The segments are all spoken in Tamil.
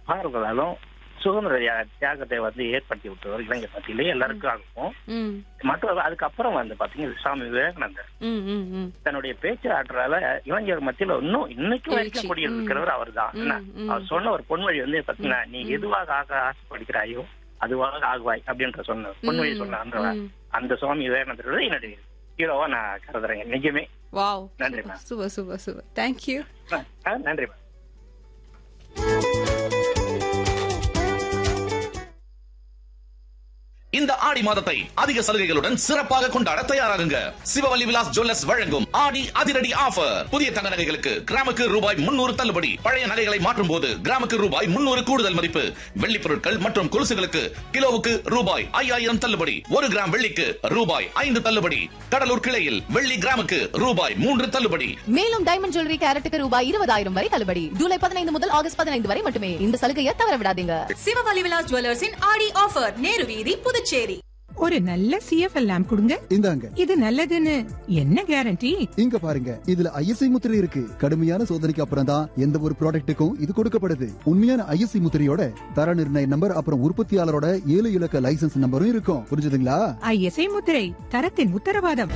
பாடல்களாலும் சுதந்திர தியா- தியாகத்தை வந்து ஏற்படுத்தி விட்டவர் இளைஞர் மத்தியிலே எல்லாருக்கும் ஆகும் ம் மற்ற அதுக்கப்புறம் வந்து பாத்தீங்கன்னா சுவாமி விவேகானந்தர் ம் ம் ம் தன்னுடைய பேச்சு ஆற்றலால இளைஞர் மத்தியில இன்னும் இன்னைக்கு எழுச்சி. வரைக்கும் கூடியிருக்கிறவர் அவர் தான் ம், ம். அவர் சொன்ன ஒரு பொன்மொழி வந்து பாத்தீங்கன்னா நீ எதுவாக ஆக ஆசைப்படுகிறாயோ அதுவாக ஆகுவாய் அப்படின்ற சொன்ன பொன்மொழி சொன்ன அந்த ம். அந்த சுவாமி விவேகானந்தர் என்னுடைய ஹீரோவா நான் கருதுறேங்க நிஜமே வாவ் நன்றி ma'am super super super thank you ஆ, நன்றி மேம் இந்த ஆடி மாதத்தை அதிக சலுகைகளுடன் சிறப்பாக கொண்டாட தயாராகுங்க சிவவல்லி விலாஸ் ஜுவல்லர்ஸ் வழங்கும் ஆடி அதிரடி ஆஃபர் புதிய தங்க நகைகளுக்கு கிராமுக்கு ரூபாய் முன்னூறு தள்ளுபடி பழைய நகைகளை மாற்றும் போது கிராமுக்கு ரூபாய் முன்னூறு கூடுதல் மதிப்பு வெள்ளி பொருட்கள் மற்றும் கொலுசுகளுக்கு கிலோவுக்கு ரூபாய் ஐயாயிரம் தள்ளுபடி ஒரு கிராம் வெள்ளிக்கு ரூபாய் ஐந்து தள்ளுபடி கடலூர் கிளையில் வெள்ளி கிராமுக்கு ரூபாய் மூன்று தள்ளுபடி மேலும் டைமண்ட் ஜுவல்லரி கேரட்டுக்கு ரூபாய் இருபதாயிரம் வரை தள்ளுபடி ஜூலை பதினைந்து முதல் ஆகஸ்ட் பதினைந்து வரை மட்டுமே இந்த சலுகையை தவற விடாதீங்க சிவவலி விலாஸ் ஜுவல்லர்ஸின் ஆடி ஆஃபர் நேரு வீதி புதுச்சேரி ஒரு நல்ல சிஎஃப்எல் லேம்ப் கொடுங்க இந்தாங்க இது நல்லதுன்னு என்ன கேரண்டி இங்க பாருங்க இதுல ஐஎஸ்ஐ முத்திரை இருக்கு கடுமையான சோதனைக்கு அப்புறம் தான் எந்த ஒரு ப்ராடக்ட்டுக்கும் இது கொடுக்கப்படுது உண்மையான ஐஎஸ்ஐ முத்திரையோட தர நிர்ணய நம்பர் அப்புறம் உற்பத்தியாளரோட ஏழு இலக்க லைசென்ஸ் நம்பரும் இருக்கும் புரிஞ்சுதுங்களா ஐஎஸ்ஐ முத்திரை தரத்தின் உத்தரவாதம்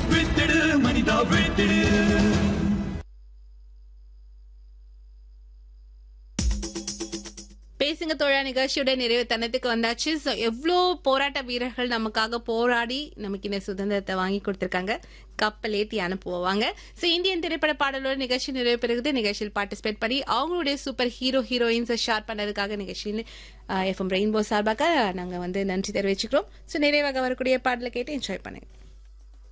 பேசுங்க தோழா நிகழ்ச்சியோட நிறைவு தனத்துக்கு வந்தாச்சு So, எவ்வளோ போராட்ட வீரர்கள் நமக்காக போராடி நமக்கு இந்த சுதந்திரத்தை வாங்கி கொடுத்திருக்காங்க கப்பல் ஏத்தி அனுப்புவாங்க ஸோ இந்தியன் திரைப்பட பாடலோட நிகழ்ச்சி நிறைவு பெறுகிறது நிகழ்ச்சியில் பார்ட்டிசிபேட் பண்ணி அவங்களுடைய சூப்பர் ஹீரோ ஹீரோயின்ஸை ஷேர் பண்ணதுக்காக நிகழ்ச்சியில் எஃப்எம் ரெயின்போ சார்பாக நாங்கள் வந்து நன்றி தெரிவிச்சுக்கிறோம் ஸோ நிறைவாக வரக்கூடிய பாடலை கேட்டு என்ஜாய் பண்ணுங்க